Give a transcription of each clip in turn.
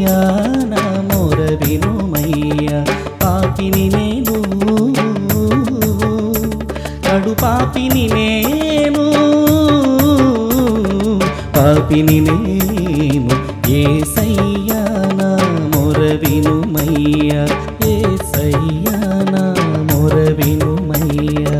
ఏసయ్యా నా మొర వినుమయ్యా పాపిని నేను కడు పాపిని నేను పాపిని నేను ఏసయ్యా నా మొర వినుమయ్యా ఏసయ్యా నా మొర వినుమయ్యా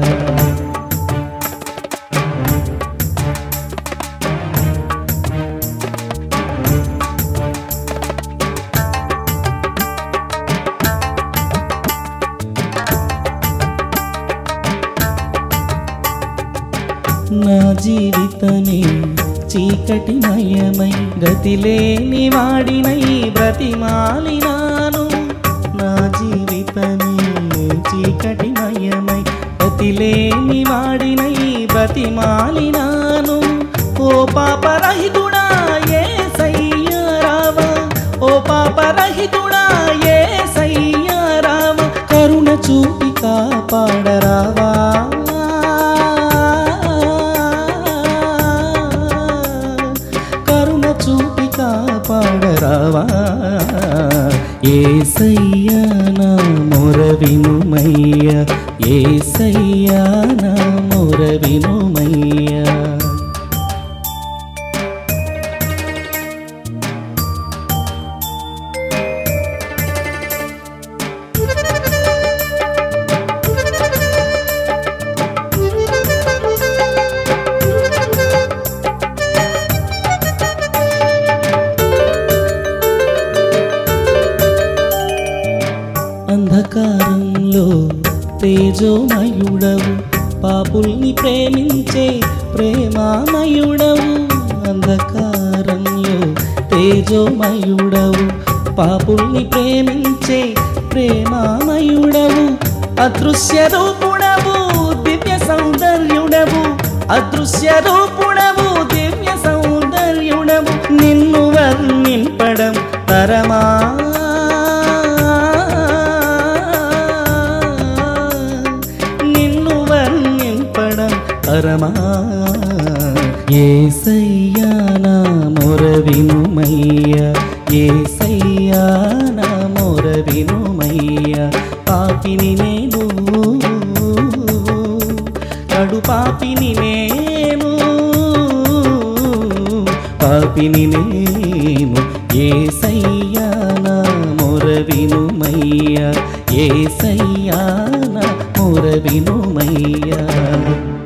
నా జీవితమే చీకటిమయమై గతిలేని వాడినై బ్రతిమాలినాను నా జీవితమే చీకటిమయమై గతిలేని వాడినై బ్రతిమాలినాను ఓ పాపరహితుడా ఏ రావ ఓ పాపరహితుడా ఏ రావ కరుణ చూపి కాపాడరావా కరుణ చూపి కాపాడరావా ఏసయ్యా నా మొర వినుమయ్యా ఏసయ్యా నా మొర వినుమయ్యా అంధకారంలో తేజోమయుడవు పాపుల్ని ప్రేమించే ప్రేమామయుడవు అంధకారంలో తేజోమయుడవు పాపుల్ని ప్రేమించే ప్రేమామయుడవు అదృశ్య రూపుడవు దివ్య సౌందర్యుడవు అదృశ్య రూపుడవు దివ్య సౌందర్యుడవు నిన్ను వర్ణింపడం తరమా నిన్ను వర్ణింపడం పరమా ఏసయ్యా నా మొర వినుమయ్యా ఏసయ్యా నా మొర వినుమయ్యా పాపిని నేను కడు పాపిని నేను పాపిని నేను ఏసయ్యా నా మొర వినుమయ్యా ఏసయ్యా నా మొర వినుమయ్యా